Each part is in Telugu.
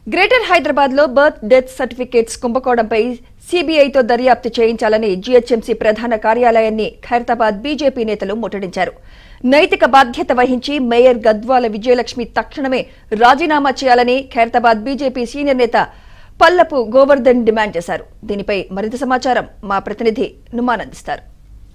గ్రేటర్ హైదరాబాద్ లో బర్త్ డెత్ సర్టిఫికేట్స్ కుంభకోణంపై సీబీఐతో దర్యాప్తు చేయించాలని జీహెచ్ఎంసీ ప్రధాన కార్యాలయాన్ని ఖైరతాబాద్ బీజేపీ నేతలు ముట్టడించారు నైతిక బాధ్యత వహించి మేయర్ గద్వాల విజయలక్ష్మి తక్షణమే రాజీనామా చేయాలని ఖైరతాబాద్ బీజేపీ సీనియర్ నేత పల్లపు గోవర్ధన్ డిమాండ్ చేశారు దీనిపై మరింత సమాచారం మా ప్రతినిధి నుమాన్ అందిస్తారు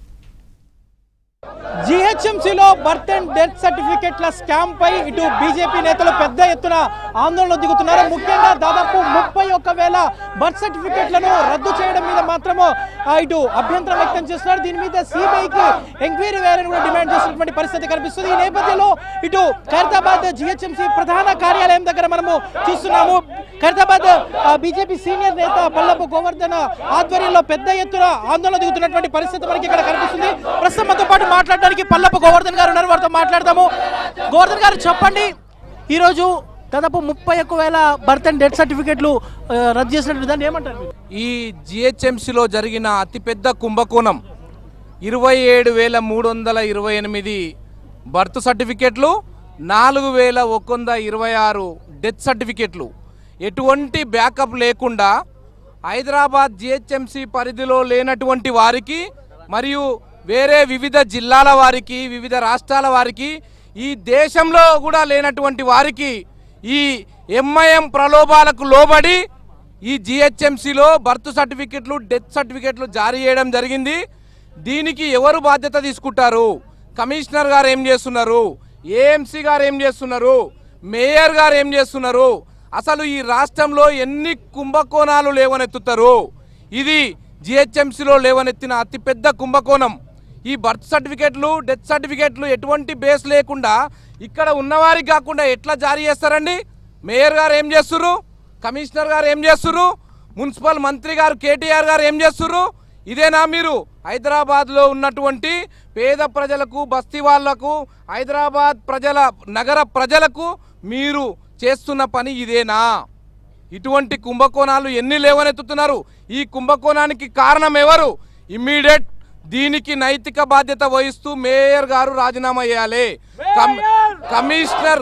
జీహెచ్ఎంసీలో బర్త్ అండ్ డెత్ సర్టిఫికెట్ల స్కామ్ పై ఇటు బీజేపీ నేతలు పెద్ద ఎత్తున ఆందోళన దిగుతున్నారు ముఖ్యంగా దాదాపు ముప్పై ఒక్క వేల బర్త్ సర్టిఫికెట్లను రద్దు చేయడం మీద మాత్రము ఆ, ఇటు అభ్యంతరం వ్యక్తం చేస్తున్నారు దీని మీద సిబిఐకి ఎంక్వైరీ వేయాలని కూడా డిమాండ్ చేసినటువంటి పరిస్థితి కనిపిస్తుంది ఈ నేపథ్యంలో ఇటు ఖైరతాబాద్ జీహెచ్ఎంసీ ప్రధాన కార్యాలయం దగ్గర మనము చూస్తున్నాము ఖైరతాబాద్ బీజేపీ సీనియర్ నేత పల్లపు గోవర్ధన్ ఆధ్వర్యంలో పెద్ద ఎత్తున ఆందోళన దిగుతున్నటువంటి పరిస్థితి మనకి ఇక్కడ కనిపిస్తుంది ప్రస్తుతం మనతో పాటు మాట్లాడడానికి పల్లపు గోవర్ధన్ గారు ఉన్నారు వారితో మాట్లాడదాము గోవర్ధన్ గారు చెప్పండి ఈరోజు దాదాపు ముప్పై ఒక్క వేల బర్త్ అండ్ డెత్ సర్టిఫికెట్లు ఆ, రద్దు చేసినట్టు దాన్ని ఏమంటారు మీరు? ఈ జిహెచ్ఎంసిలో జరిగిన అతిపెద్ద కుంభకోణం ఇరవై ఏడు వేల మూడు వందల ఇరవై ఎనిమిది బర్త్ సర్టిఫికెట్లు నాలుగు వేల ఒక వంద ఇరవై ఆరు డెత్ సర్టిఫికెట్లు ఎటువంటి బ్యాకప్ లేకుండా హైదరాబాద్ జిహెచ్ఎంసి పరిధిలో లేనటువంటి వారికి మరియు వేరే వివిధ జిల్లాల వారికి వివిధ రాష్ట్రాల వారికి ఈ దేశంలో కూడా లేనటువంటి వారికి ఈ ఎంఐఎం ప్రలోభాలకు లోబడి ఈ జిహెచ్ఎంసిలో బర్త్ సర్టిఫికెట్లు డెత్ సర్టిఫికెట్లు జారీ చేయడం జరిగింది దీనికి ఎవరు బాధ్యత తీసుకుంటారు కమిషనర్ గారు ఏం చేస్తున్నారు ఏఎంసీ గారు ఏం చేస్తున్నారు మేయర్ గారు ఏం చేస్తున్నారు అసలు ఈ రాష్ట్రంలో ఎన్ని కుంభకోణాలు లేవనెత్తుతారు ఇది జిహెచ్ఎంసీలో లేవనెత్తిన అతిపెద్ద కుంభకోణం ఈ బర్త్ సర్టిఫికెట్లు డెత్ సర్టిఫికెట్లు ఎటువంటి బేస్ లేకుండా ఇక్కడ ఉన్నవారికి కాకుండా ఎట్లా జారీ చేస్తారండి మేయర్ గారు ఏం చేస్తుర్రు కమిషనర్ గారు ఏం చేస్తుర్రు మున్సిపల్ మంత్రి గారు కేటీఆర్ గారు ఏం చేస్తుర్రు ఇదేనా మీరు హైదరాబాద్లో ఉన్నటువంటి పేద ప్రజలకు బస్తీ వాళ్లకు హైదరాబాద్ ప్రజల నగర ప్రజలకు మీరు చేస్తున్న పని ఇదేనా ఇటువంటి కుంభకోణాలు ఎన్ని లేవనెత్తుతున్నారు ఈ కుంభకోణానికి కారణం ఎవరు ఇమ్మీడియట్ దీనికి నైతిక బాధ్యత వహిస్తూ మేయర్ గారు రాజీనామా చేయాలి కమ్- కమిషనర్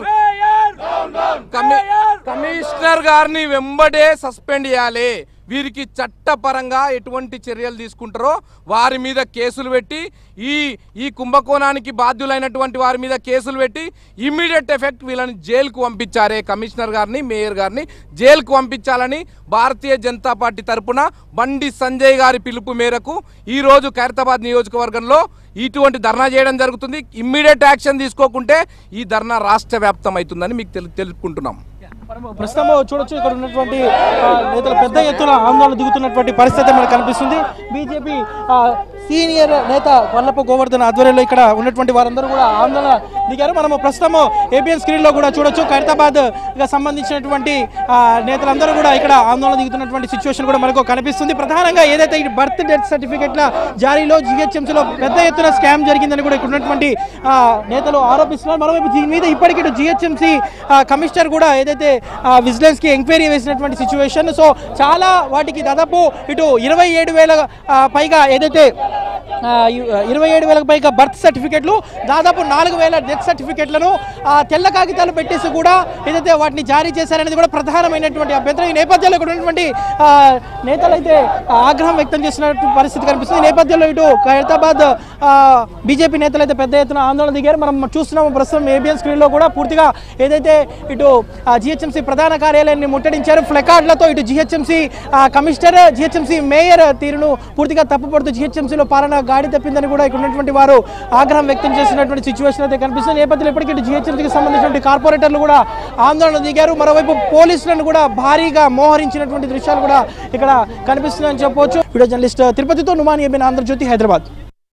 కమి- కమిషనర్ గారిని వెంబడే సస్పెండ్ చేయాలి వీరికి చట్టపరంగా ఎటువంటి చర్యలు తీసుకుంటారో వారి మీద కేసులు పెట్టి ఈ ఈ కుంభకోణానికి బాధ్యులైనటువంటి వారి మీద కేసులు పెట్టి ఇమ్మీడియట్ ఎఫెక్ట్ వీళ్ళని జైలుకు పంపించారే కమిషనర్ గారిని మేయర్ గారిని జైలుకు పంపించాలని భారతీయ జనతా పార్టీ తరపున బండి సంజయ్ గారి పిలుపు మేరకు ఈ రోజు ఖైరతాబాద్ నియోజకవర్గంలో ఇటువంటి ధర్నా చేయడం జరుగుతుంది ఇమ్మీడియట్ యాక్షన్ తీసుకోకుంటే ఈ ధర్నా రాష్ట్ర వ్యాప్తం అవుతుందని మీకు తెలు తెలుపుకుంటున్నాం మనము ప్రస్తుతం చూడొచ్చు ఇక్కడ ఉన్నటువంటి ఆ, నేతలు పెద్ద ఎత్తున ఆందోళన దిగుతున్నటువంటి పరిస్థితి మనకు కనిపిస్తుంది బీజేపీ సీనియర్ నేత వల్లప్ప గోవర్ధన్ ఆధ్వర్యంలో ఇక్కడ ఉన్నటువంటి వారందరూ కూడా ఆందోళన దిగారు మనము ప్రస్తుతము ఏబిఎన్ స్క్రీన్ లో కూడా చూడొచ్చు ఖైరతాబాద్ గా సంబంధించినటువంటి ఆ, నేతలందరూ కూడా ఇక్కడ ఆందోళన దిగుతున్నటువంటి సిచ్యువేషన్ కూడా మనకు కనిపిస్తుంది ప్రధానంగా ఏదైతే ఈ బర్త్ డెత్ సర్టిఫికెట్ల జారీలో జిహెచ్ఎంసీలో పెద్ద ఎత్తున స్కామ్ జరిగిందని కూడా ఇక్కడ ఉన్నటువంటి ఆ, నేతలు ఆరోపిస్తున్నారు మరోవైపు దీని మీద ఇప్పటికీ ఇటు జిహెచ్ఎంసీ కమిషనర్ కూడా ఏదైతే విజిలెన్స్ కి ఎంక్వైరీ వేసినటువంటి సిచ్యువేషన్ సో చాలా వాటికి దాదాపు ఇటు ఇరవై ఏడు వేల ఆ, పైగా ఏదైతే ఆ, ఇ- ఇరవై ఏడు వేలకు పైగా బర్త్ సర్టిఫికెట్లు దాదాపు నాలుగు వేల డెత్ సర్టిఫికెట్లను ఆ, తెల్ల కాగితాలు పెట్టేసి కూడా ఏదైతే వాటిని జారీ చేశారనేది కూడా ప్రధానమైనటువంటి అభ్యంతరం ఈ నేపథ్యంలో ఇక్కడ ఉన్నటువంటి ఆ, నేతలైతే ఆగ్రహం వ్యక్తం చేసినటువంటి పరిస్థితి కనిపిస్తుంది ఈ నేపథ్యంలో ఇటు ఖైరతాబాద్ బీజేపీ నేతలు అయితే పెద్ద ఎత్తున ఆందోళన దిగారు మనం చూస్తున్నాము ప్రస్తుతం ఏబిఎన్ స్క్రీన్లో కూడా పూర్తిగా ఏదైతే ఇటు జిహెచ్ఎంసీ ప్రధాన కార్యాలయాన్ని ముట్టడించారు ఫ్లెకార్డులతో ఇటు జిహెచ్ఎంసీ కమిషనర్ జిహెచ్ఎంసీ మేయర్ తీరును పూర్తిగా తప్పుపడుతూ జిహెచ్ఎంసీలో పాలన గాడి తప్పిందని కూడా ఇక్కడ ఉన్నటువంటి వారు ఆగ్రహం వ్యక్తం చేసినటువంటి సిచ్యువేషన్ అయితే కనిపిస్తుంది ఈ నేపథ్యంలో ఇప్పటికీ ఇటు జిహెచ్ఎంసీకి సంబంధించినటువంటి కార్పొరేటర్లు కూడా ఆందోళన దిగారు మరోవైపు పోలీసులను కూడా భారీగా మోహరించినటువంటి దృశ్యాలు కూడా ఇక్కడ కనిపిస్తున్నాయని చెప్పవచ్చు video journalist తిరుపతితో నుమాని ABN Andhra Jyothi Hyderabad